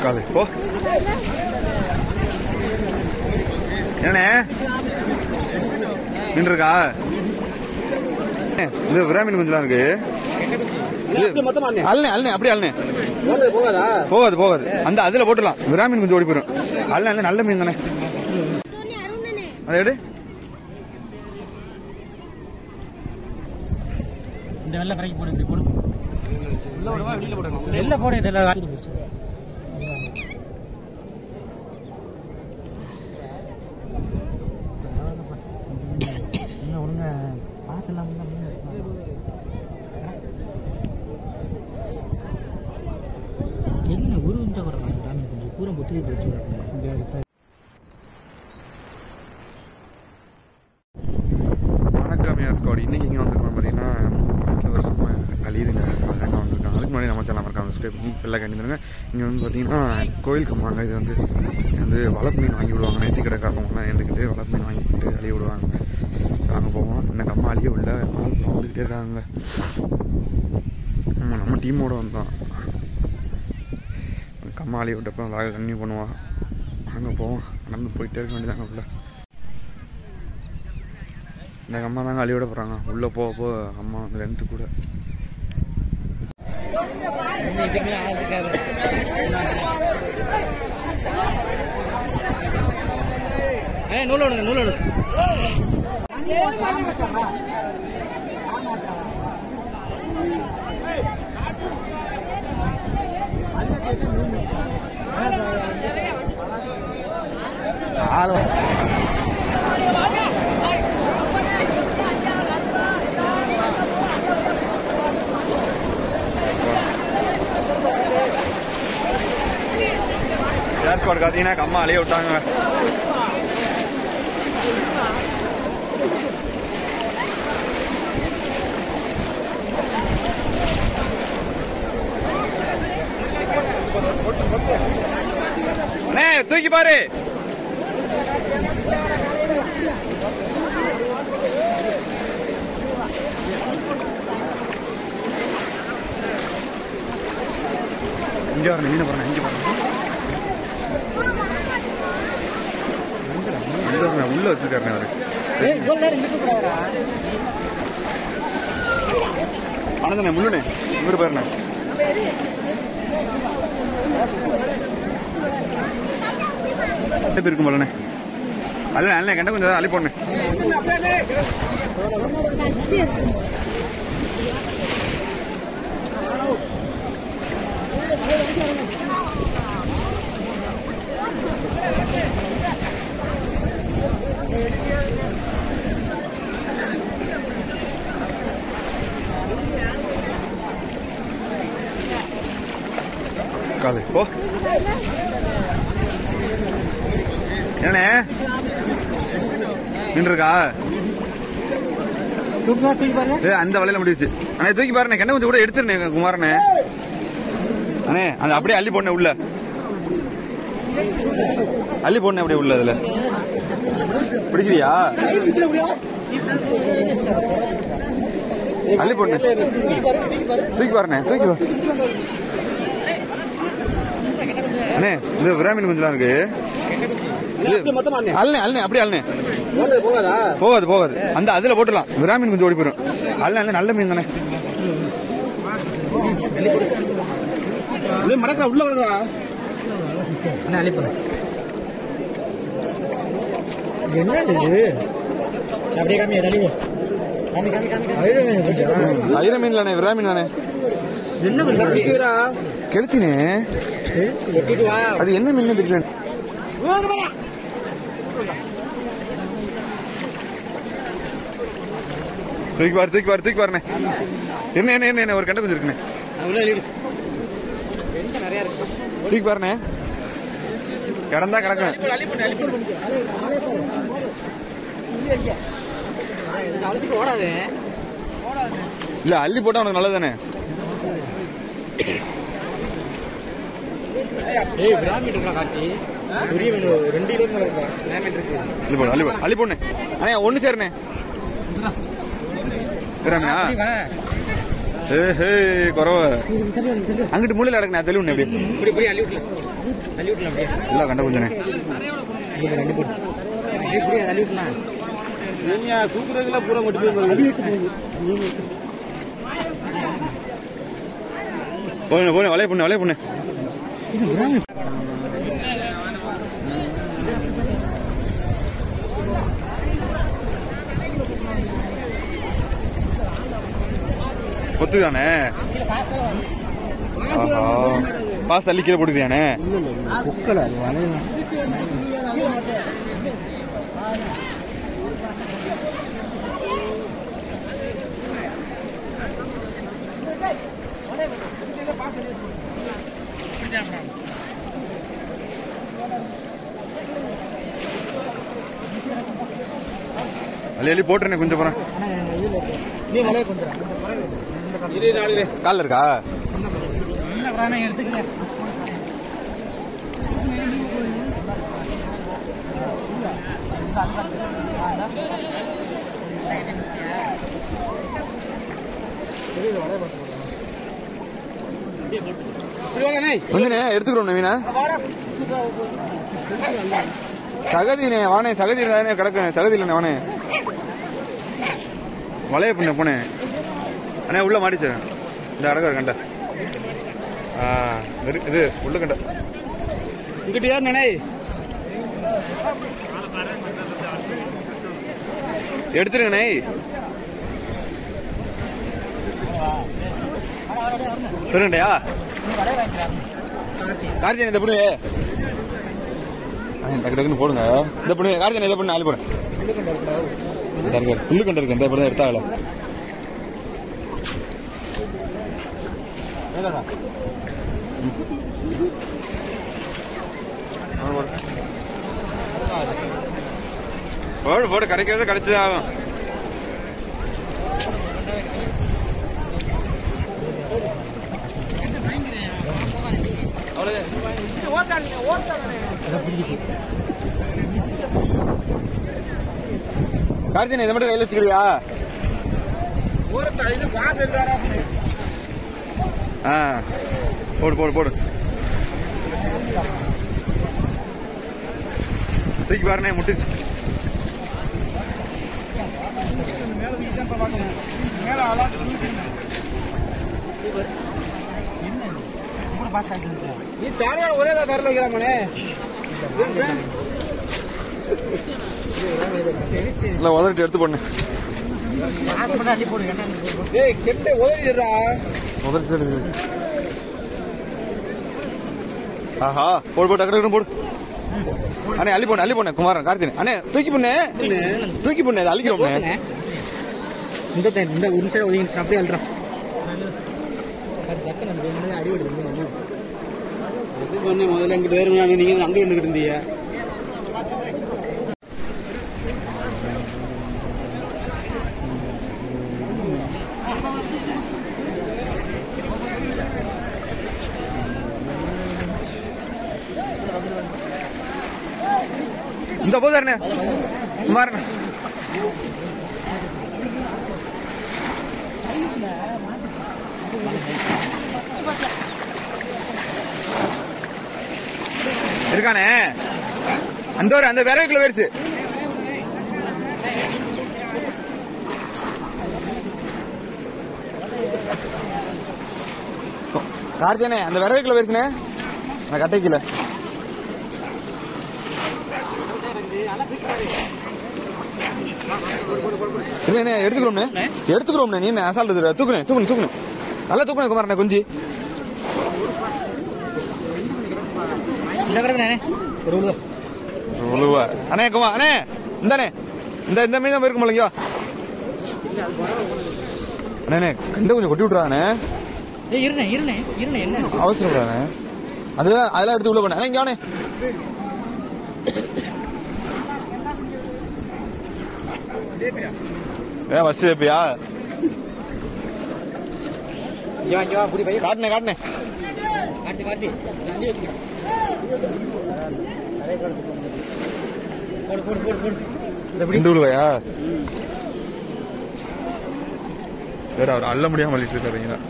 காலு போ என்னண்ணே மீன் இருக்கா இது விராமீன் குஞ்சலாம் இருக்கு அல்லனே அல்லனே அப்படியே அல்லனே போகாது போகாது அந்த அதுல போட்டுலாம் விராமீன் குஞ்சு ஓடி போயிடும் அல்ல அல்ல நல்ல மீன் தானே அதை எடு இந்த வெள்ளை கரைக்கு போடு இப்படி போடு வெளில போடு இதெல்லாம் என்ன ஒழுங்க பாசம் இல்லாம தான் மீன் எடுப்பாங்க. என்ன ஒரு இன்ச்சா கொடுறாங்க சாமி கொஞ்சம் பூரா பொத்தி போச்சு இந்த வணக்கம் யார் ஸ்குவாட் இன்னைக்கு இங்கே வந்திருக்கோம் பார்த்தீங்கன்னா வீட்டில் ஒரு அம்மா அழியுதுங்க அதாங்க வந்திருக்காங்க அதுக்கு முன்னாடி நம்ம சேனல் மறக்காம சப்ஸ்கிரைப் பண்ணி பெல்ல கண்டிருங்க இங்கே வந்து பார்த்தீங்கன்னா கோயில் கம்மாங்க இது வந்து இங்க வந்து வளர்ப்பு மீன் வாங்கி விடுவாங்க நேர்த்தி கடைக்காரவங்கலாம் எழுந்துக்கிட்டு வளர்ப்பு மீன் வாங்கிட்டு அழிய விடுவாங்க ஸோ அங்கே போவோம் இன்னும் கம்மா அழிய விடல ஆள் வந்துக்கிட்டே இருக்காங்க ஆமாம் நம்ம டீமோட வந்தோம் கம்மா அழிய விட்டப்போ அதாக கன்னியூ பண்ணுவான் அங்கே போவோம் நடந்து போயிட்டே இருக்க வேண்டியதாங்க உள்ள இந்த அம்மா தாங்க அழியோட போகிறாங்க உள்ளே போக போக அம்மா வந்து லென்த்து கூட இதுக்கெல்லாம் ஆள் இருக்காது ஏ நூலோடு நூலோடு ஆள் ஏர் ஸ்குவாட் பார்த்தீங்கன்னா அம்மா அழிய விட்டாங்க அண்ணே தூக்கி பாரு இங்க வரணும் மீன் வரணும் இங்க வரணும் இங்க வரணும், உள்ள வச்சிருக்காருண்ணே அவரு ஏய் இவ்வளவு நேரம் நிக்க கூடாதுடா ஆனந்தண்ணே முள்ளுண்ணே இவரு பாருண்ணே ரெண்டு பேர் இருக்கும் போலண்ணே அல்ல அல்ல கண்ட கொஞ்சம் அள்ளி போடணே காலு போ என்னண்ணே மீன் இருக்கா தூக்கி பாரு, தூக்கி பாருங்க ஏய், அந்த வலையில முடிச்சு அண்ணே தூக்கி பாருண்ணே கண்ணை கொஞ்சம் கூட எடுத்துருண்ணே குமாரண்ணே அண்ணே அந்த அப்படியே அள்ளி போடணே உள்ள அள்ளி போடணே அப்படியே உள்ள அதுல பிடிக்கிறியா அள்ளி போடணே தூக்கி பாருண்ணே தூக்கி வா அண்ணே இது விராமீன் குஞ்சலாம் இருக்கு அல்லனே அல்லனே அப்படியே அல்லனே போகாது போகாது அந்த அதுல போட்டுலாம் விராமீன் குஞ்சு ஓடி போயிடும் அல்ல அல்ல நல்ல மீன் தானே மடக்கா உள்ள விடுறா என்ன அழிப்பேன் என்ன இது அப்படியே காமி தள்ளி காமி காமி காமி காமி ஐர மீன் தானே விராமீன் தானே என்ன பண்ணுறா கெளுத்தினே எட்டிட்டு வா அது என்ன மீன் தெரியல தூக்கி பாரு தூக்கி பாரு தூக்கி பாருண்ணே என்ன என்ன என்ன என்ன ஒரு கண்டை கொஞ்சம் இருக்குண்ணே உள்ள வெளியிடு எந்த நிறைய இருக்கு தூக்கி பாருண்ணே கிடந்தா கிடக்கும் இதுக்கு அவசியம் ஓடாது இல்ல அள்ளி போட்டா உனக்கு நல்லதானே ஏய் பிராமி இருக்கா காட்டி பெரிய மீன் ஒரு ரெண்டு கிலோ மேல இருக்கா பிராமி இருக்கு அள்ளி போடு அள்ளி போடு அள்ளி போடுண்ணே அண்ணே ஒண்ணு சேருண்ணே விராமீனா ஏ ஹே குறவ அங்கிட்டு மூலையில் கிடக்கு நான் தெளிவுண்ணே எப்படி இப்படி இப்படி அள்ளி விட்டல அள்ளி விட்டல அப்படியே இல்லை கண்ட கொஞ்சனே இது ரெண்டு போட்டு அப்படியே இப்படி அள்ளி விட்டலாம் நீங்க தூக்குறதுல பூரா மட்டும் போய் அள்ளி விட்டு போகுது போன போன வளைய பொண்ணு வளைய பொண்ணு இது கிராமம் கொத்து தானே ஆஹா பாஸ் தள்ளி கீழே போட்டுக்கிறியானே குக்கல அது வளையலாம் அள்ளி அள்ளி போட்டுறேனே கொஞ்சம் போறேன் நீ வளைய கொஞ்சம் இதே நாளிலே காலில் இருக்கா என்ன கிராமம் எடுத்துக்கல இப்படி வாங்கண்ணே கொஞ்சனே எடுத்துக்கிறோம் நவீனா சகதினே வானே சகதி தானே கிடக்கு சகதி இல்லைண்ணே வானே வளைய பண்ண போனே அண்ணே உள்ள மாடிச்சு இந்த அடக்க கண்ட ஆ வெறு- இது உள்ள கண்ட இங்கிட்ட யார் நினை எடுத்துருங்கண்ணே திருங்கண்டையா கார்த்தியன் இந்த புண்ணு டக்கு டக்குன்னு போடுங்க இந்த புண்ணு கார்த்தியன் இதை பண்ணு நாலு போடுங்க புல்லு கண்டு இருக்கு இந்த இப்படி தான் எடுத்தாகல போடு போடு கிடைக்கிறது கிடைச்சது ஆகும் கார்த்தியன் இதை மட்டும் கையில் வச்சுக்கிறியா இது பாஸ் எடுத்தாரா ஆ போடு போடு போடு தூக்கி பாருண்ணே முட்டிச்சு மேல ஆளா பாஸ் ஆகிட்டு நீ தேவையான ஒரே தரல வைக்கிறாமனே சரி சரி இல்லை உதறிட்டு எடுத்து போடணும் ஆசைப்பட்டு அள்ளி போடு என்ன ஏய் கெட்ட உதறிடுறா உதறிட்டு எடுத்து ஆஹா போடு போடு டக்கு டக்குனு போடு அண்ணே அள்ளி போன அள்ளி போன குமாரன் கார்த்தின் அண்ணே தூக்கி பண்ணு தூக்கி பண்ணு இது அள்ளிக்கிறோம் இந்த டைம் இந்த ஒரு நிமிஷம் ஒதுங்கி அப்படியே அல்றான் டக்கு நம்ம வேணும்னு அடி விடுது இது பண்ண முதல்ல இங்கிட்டு வேறுங்க நீங்க அங்கே நின்றுட்டு இருந்தீங்க இந்த போதாருண்ணே குமாரன் இருக்கானே அந்த ஒரு அந்த விறகுக்குள்ள போயிருச்சு கார்த்தியானே அந்த விறகுக்குள்ள போயிருச்சுனே அந்த கட்டைக்குள்ள இல்லண்ணே எடுத்துக்கிறோம்ண்ணே எடுத்துக்கிறோம்ண்ணே நீ என்ன அசால்ட் எடுத்துற தூக்குனே தூக்கணும் தூக்கணும் நல்லா தூக்கணும் குமாரண்ணே கொஞ்சி இந்த கிடக்குறானே ஒரு உழுவ உழுவா அண்ணே குமா அண்ணே இந்தானே இந்த இந்த மீன் தான் போயிருக்கும் இல்லைங்கோ அண்ணே கண்டு கொஞ்சம் கொட்டி விட்றானே ஏய் இருண்ணே இருண்ணே இருண்ணே என்ன அவசரம் விடானே அதெல்லாம் அதெல்லாம் எடுத்து உள்ள பண்ண அண்ணே இங்கே வாண்ணே ஏன் ஃபர்ஸ்ட் வைப்பியா இங்க வா இங்க வா புடி பைய காட்டுனே காட்டுனே காட்டி காட்டி அள்ளி வச்சுக்க போடு போடு போடு போடு இந்த பிடி ரெண்டு விழுவையா வேற அவர் அள்ள முடியாம வலிட்டு இருக்காருங்க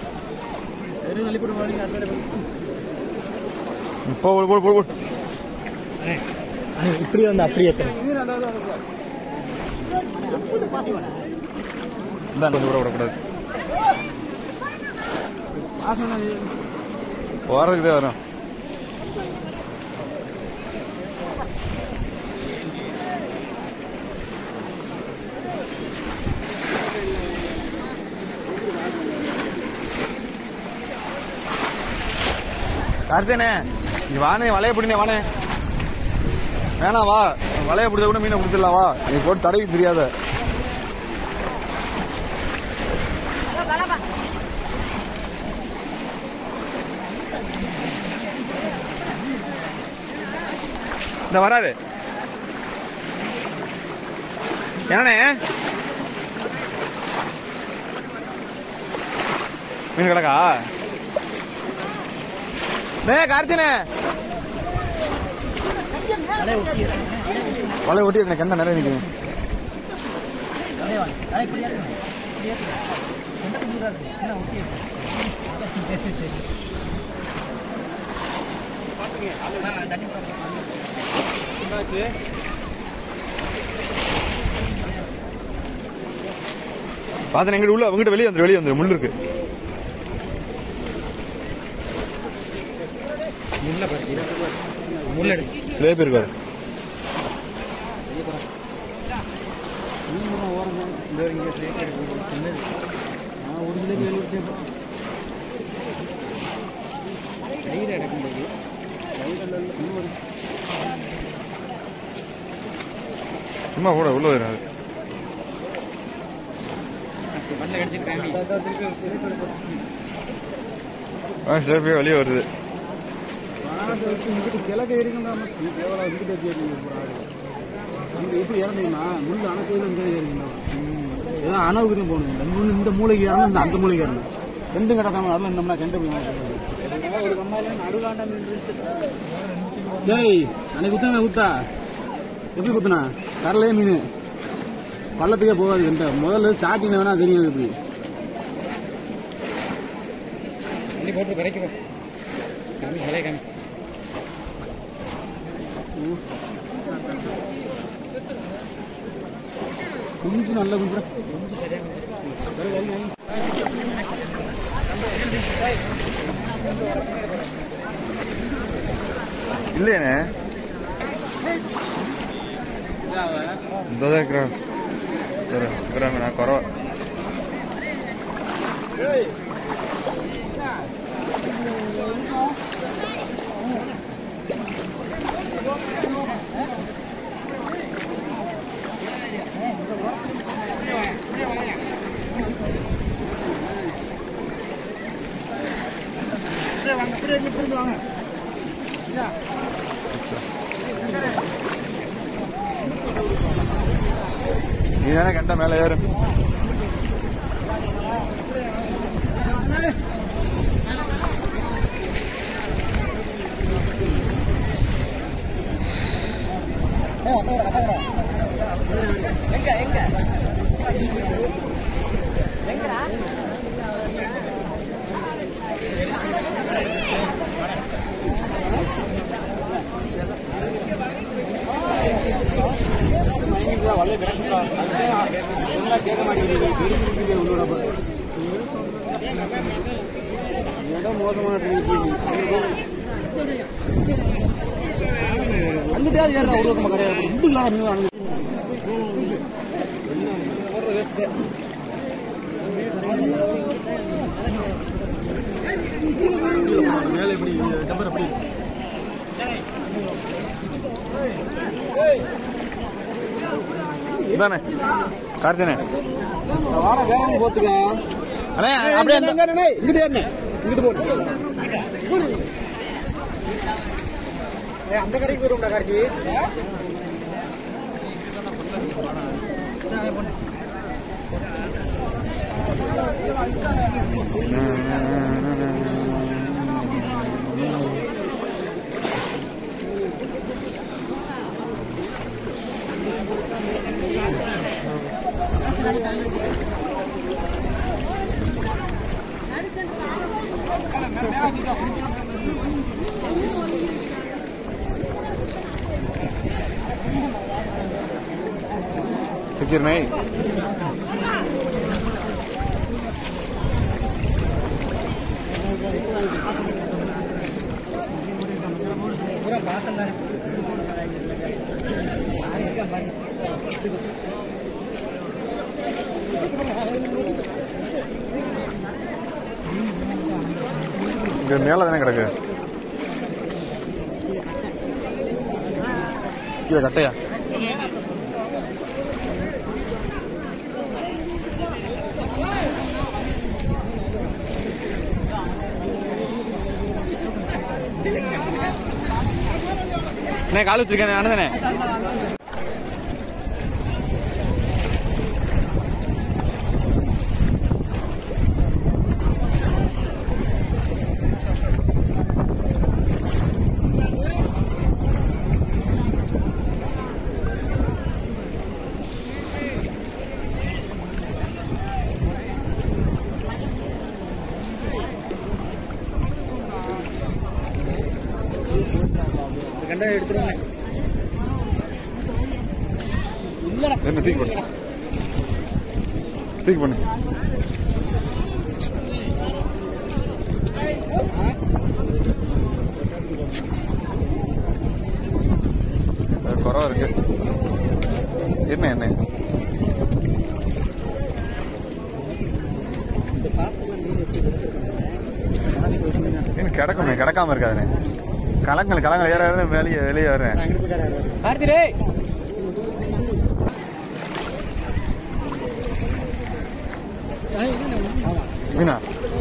போ போ போ, போ போ அண்ணே இப்படி வந்து அப்படியே ஏத்தணும் இந்த கொஞ்சம் கூட விடக்கூடாது போறதுக்கு தான் வரும் கார்த்தேனே நீ வானே வலைய பிடினே வானே வேணாம் வா வலைய பிடிச்ச கூட மீனை கொடுத்துடலாம் வா நீ போட்டு தடவி தெரியாத இந்த வராரு என்னண்ணே மீன் கிடக்கா டே கார்த்தினே அண்ணே ஒட்டி வலை ஒட்டி எனக்கு கண்ட நிறைய நிற்கும் அண்ணே வாங்க அண்ணே இப்படி ஏத்தணும் இப்படி ஏத்தணும் எண்பத்தி மூணு ரூபா இருக்கு அண்ணா ஒட்டி பார்த்தேன் எங்கிட்ட உள்ள அவங்ககிட்ட வெளியே வந்துரு வெளியே வந்துரு முள்ளு இருக்கு முள்ள பாரு முள்ள எடு சில பேர் இருக்காரு இந்த இங்கே சேர்த்து எடுக்கணும் சின்னது நான் ஒரு கிலோ ஏழு வச்சேன் கையில் எடுக்கும்போது சும்மா கூட உள்ள வராது மண்ணில் கடிச்சிருக்காங்க ஆ சில பேர் வெளியே வருது கிழக்கு வரைக்கும் தான் எவ்வளோ இதுக்கிட்ட ஏறிங்க அங்கே எப்படி இறந்தீங்கன்னா முள்ளு அணைச்சதுல இங்கே ஏறிங்க ஏதோ அணவுக்கு தான் போகணும் இந்த முள்ளு இந்த மூளைக்கு இறந்து இந்த அந்த மூளைக்கு இறந்து ரெண்டும் கிடக்காம அதில் இருந்தோம்னா கெண்ட ஒரு கம்மாயில நடுவாண்ட டேய் அன்னைக்கு குத்தா குத்தா எப்படி குத்துனா கடலே மீன் பள்ளத்துக்கே போகாது என்கிட்ட முதல்ல ஸ்டார்டிங்ல வேணா தெரியும் எப்படி தண்ணி போட்டு கரைக்கிறோம் காமி வலைய காமி குஞ்சு நல்ல குஞ்சு இல்லையண்ணே இந்த தான் இருக்கிறான் சரி இருக்கிறாங்க நான் குறவா நீ தானே கண்ட மேலே ஏறு கேட்க மாட்டேங்குது உன்னோட இடம் மோசமான வந்துட்டே ஏறா ஒரு பக்கம் கிடையாது இப்படி இல்லாம மேலே இப்படி டம்பர் அப்படி இதானே கார்த்தினே வாட வேற போத்துக்க அண்ணே அப்படியே அந்த இங்கிட்டு ஏறினே இங்கிட்டு போட்டு அந்த கரைக்கு வரும்டா கார்த்தி fikir naik பூரா பாசம் தானே இங்க மேல தானே கிடக்கு கீழே கட்டையா அண்ணே கால் வச்சிருக்கேன் அண்ணதானே கண்டா எடுத்துருவேன் என்ன தூக்கி போடு தூக்கி பண்ணு குறவா இருக்கு என்ன என்ன இன்னும் கிடக்குமே கிடக்காம இருக்காதுண்ணே கலங்கள் கலங்கள் ஏற ஏற வெளியே வெளியே வரேன் கார்த்திரே மீனா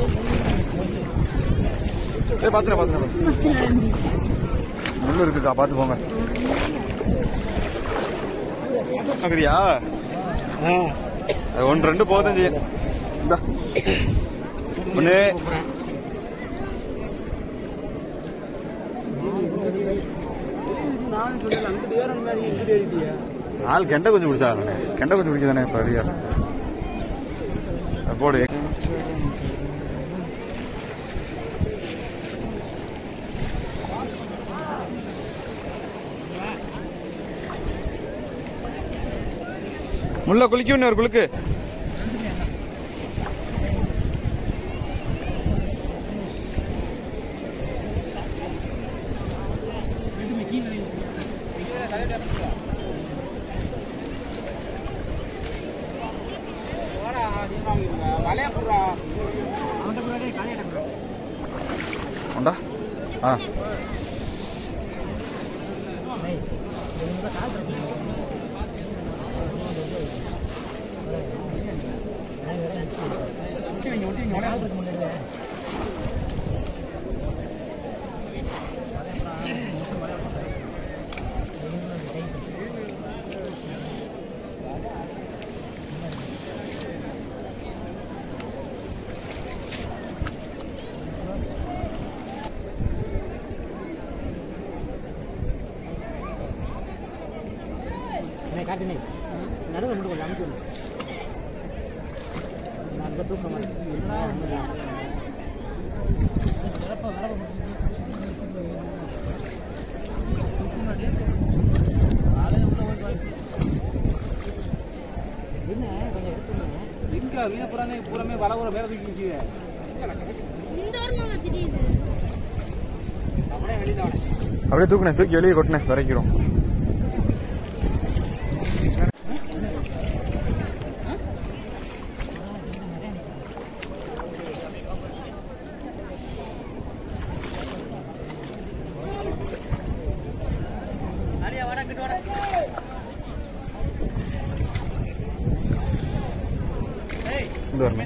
ஏ பாத்துறேன் பாத்துறேன் முள்ளு இருக்குக்கா பாத்து போங்க வாங்குறியா அது ஒன்று ரெண்டு போதும் செய்யும் இந்தா ஒண்ணு நானும் சொல்லல அங்கிட்டு ஏறணும் மாதிரி இங்கிட்டு ஏறிட்டியா ஆள் கெண்டை கொஞ்சம் பிடிச்சாங்க கெண்டை கொஞ்சம் பிடிக்கதானே இப்போ ரெடியா போடு முள்ள குளிக்க இன்னொரு குளுக்கு வலைய போடுறா உண்டா ஆ காட்டினே நடுவில் மட்டும் கொஞ்சம் அமுக்கணும் நான் அந்த தூக்கம் என்ன கொஞ்சம் எடுத்துருங்க எங்க வீண போறாங்க பூரமே வலை ஊற மேல தூக்கி நிக்குது இந்த ஓரமாக தெரியுது அப்படியே வெளியில வாங்க அப்படியே தூக்குனேன் தூக்கி வெளியே கொட்டினேன் வரைக்கிறோம் அலியா வாடா கிட்ட வாடா இந்த வரணும்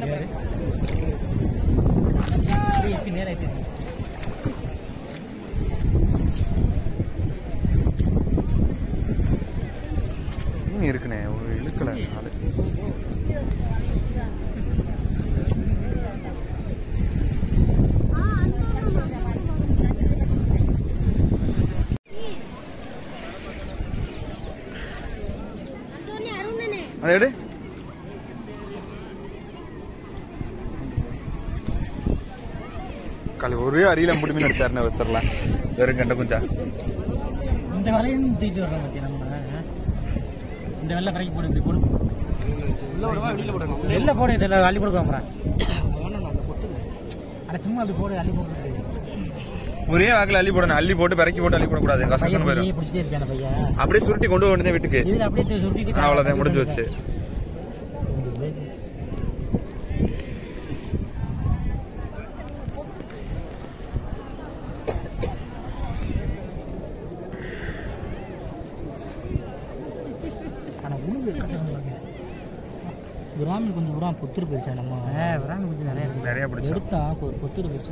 இப்படி நேரம் ஆயிட்டு மீன் இருக்குண்ணே ஒரு இழுக்கல ஆளு ஆ அந்த ஓரமாக அந்தோனி அருணனே அதை எடு காலி ஒரே அரியில முடி மீன் எடுத்தாருன்னு வச்சிடலாம் வெறும் கண்ட குஞ்சா இந்த வலையும் தூக்கிட்டு வர்றோம் பத்தி நம்ம இந்த வெள்ளை கரைக்கு போடு இப்படி போடு வெளில போடு இதில் அள்ளி போட போகிறேன் அட சும்மா அப்படி போடு அள்ளி போட்டு ஒரே வாக்கில் அள்ளி போடணும் அள்ளி போட்டு பிறக்கி போட்டு அள்ளி போடக்கூடாது கசகசன்னு பையன் போயிடும் பிடிச்சிட்டே இருப்பேன் அந்த பையன் அப்படியே சுருட்டி கொண்டு வந்து வீட்டுக்கு இதில் அப்படியே சுருட்டிட்டு அவ்வளோதான் முடிஞ்சு வச்சு ஆனால் உழுவு விராமி கொஞ்சம் விராம பொத்துரு போயிடுச்சா நம்ம விராமி கொஞ்சம் நிறைய இருக்கு நிறைய பிடிச்சோம் எடுத்தா ஒரு பொத்துரு போயிடுச்சு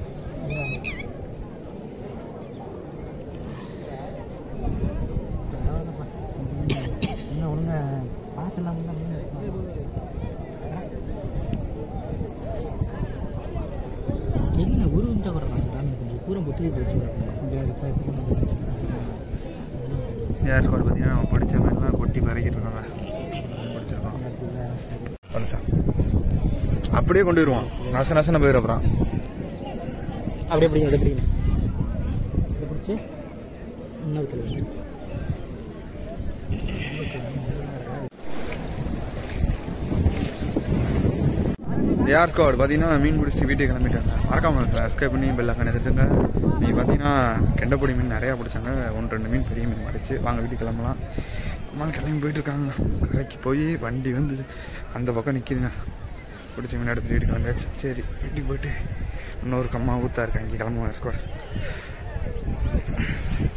இன்னும் ஒழுங்கா பாசம் இல்லாமல் தான் மீன் எடுக்கணும். என்ன ஒரு நிமிஷம் கூட காணும் விராமி கொஞ்சம் பூரா பொத்துரு போயிடுச்சு ஏர் ஸ்குவாட் பார்த்தீங்கன்னா நம்ம பிடிச்ச மீன்லாம் கொட்டி பறக்கிட்டு இருக்காங்க பிடிச்சிருக்கோம் வந்துச்சான் அப்படியே கொண்டு வருவான் நச நசன போயிடும் அப்புறம் அப்படியே பிடிங்க அப்படியே பிடிங்க இதை பிடிச்சி இன்னொரு கிலோ ஏர் ஸ்குவாட் பார்த்தீங்கன்னா மீன் பிடிச்சி வீட்டுக்கு கிளம்பிட்டாங்க மறக்காம சப்ஸ்கிரைப் பண்ணி பெல்லாம் கணக்குங்க நீங்கள் பார்த்தீங்கன்னா கெண்டப்பொடி மீன் நிறையா பிடிச்சாங்க ஒன்று ரெண்டு மீன் பெரிய மீன் மடிச்சு வாங்க வீட்டுக்கு கிளம்பலாம் அம்மா கிளம்பி போயிட்டு இருக்காங்க கரைக்கு போய் வண்டி வந்து அந்த பக்கம் நிற்கிதுங்க பிடிச்ச மீன் எடுத்துட்டு வீட்டுக்கு வந்தாச்சு சரி வீட்டுக்கு போயிட்டு இன்னொரு கம்மா ஊத்தா இருக்கேன் இங்கே கிளம்புவோம் ஸ்குவாட்